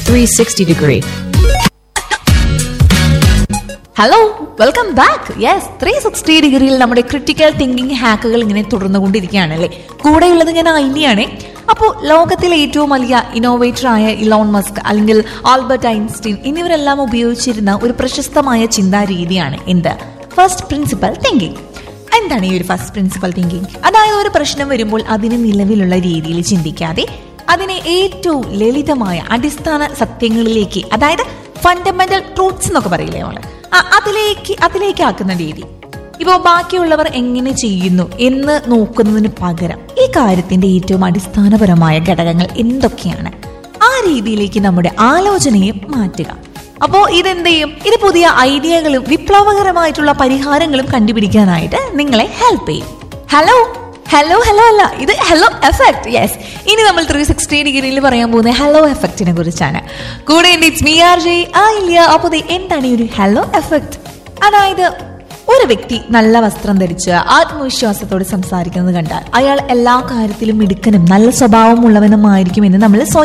360 degree. Hello welcome back yes three sixty ഡിഗ്രിയിൽ നമ്മുടെ critical thinking ഹാക്കുകൾ ഇങ്ങനെ തുടർന്നുകൊണ്ടിരിക്കുകയാണല്ലേ കൂടെയുള്ളത് ഞാൻ ഐനിയാണേ അപ്പോൾ ലോകത്തിലെ ഏറ്റവും വലിയ ഇന്നോവേറ്റർ ആയ ഇലോൺ മസ്ക് അല്ലെങ്കിൽ ആൽബർട്ട് ഐൻസ്റ്റീൻ എന്നിവരെല്ലാം ഉപയോഗിച്ചിരുന്ന ഒരു പ്രശസ്തമായ ചിന്താ രീതിയാണ് എന്ത് ഫസ്റ്റ് പ്രിൻസിപ്പൽ തിങ്കിങ് എന്താണ് ഈ ഒരു ഫസ്റ്റ് പ്രിൻസിപ്പൽ തിങ്കിങ് അതായത് ഒരു പ്രശ്നം വരുമ്പോൾ അതിന് നിലവിലുള്ള രീതിയിൽ ചിന്തിക്കാതെ അതിനെ ഏറ്റവും ലളിതമായ അടിസ്ഥാന സത്യങ്ങളിലേക്ക് അതായത് ഫണ്ടമെന്റൽ ട്രൂത്ത്സ് എന്നൊക്കെ പറയില്ലേ നമ്മള് ആ, അതിലേക്ക് അതിലേക്ക് ആക്കുന്ന രീതി ഇപ്പോ ബാക്കിയുള്ളവർ എങ്ങനെ ചെയ്യുന്നു എന്ന് നോക്കുന്നതിന് പകരം ഈ കാര്യത്തിന്റെ ഏറ്റവും അടിസ്ഥാനപരമായ ഘടകങ്ങൾ എന്തൊക്കെയാണ് ആ രീതിയിലേക്ക് നമ്മുടെ ആലോചനയെ മാറ്റുക അപ്പോ ഇതെന്ത് ചെയ്യും ഇത് പുതിയ ഐഡിയകളും വിപ്ലവകരമായിട്ടുള്ള പരിഹാരങ്ങളും കണ്ടുപിടിക്കാനായിട്ട് നിങ്ങളെ ഹെൽപ്പ് ചെയ്യും ഹലോ ഹലോ ഹലോ അല്ല ഇത് ഹലോ എഫക്ട് യെസ് ഇനി നമ്മൾ ത്രീ സിക്സ്റ്റി ഡിഗ്രിയിൽ പറയാൻ പോകുന്നത് ഹലോ എഫക്റ്റിനെ കുറിച്ചാണ് കൂടെ ഇറ്റ്സ് മി ആർ ജെ ആ ഇല്ല അപ്പോൾ ദേ എന്താണ് ഈ ഒരു ഹലോ എഫക്ട് അതായത് ഒരു വ്യക്തി നല്ല വസ്ത്രം ധരിച്ച് ആത്മവിശ്വാസത്തോടെ സംസാരിക്കുന്നത് കണ്ടാൽ അയാൾ എല്ലാ കാര്യത്തിലും മിടുക്കനും നല്ല സ്വഭാവമുള്ളവനുമായിരിക്കുമെന്ന് നമ്മൾ സ്വയം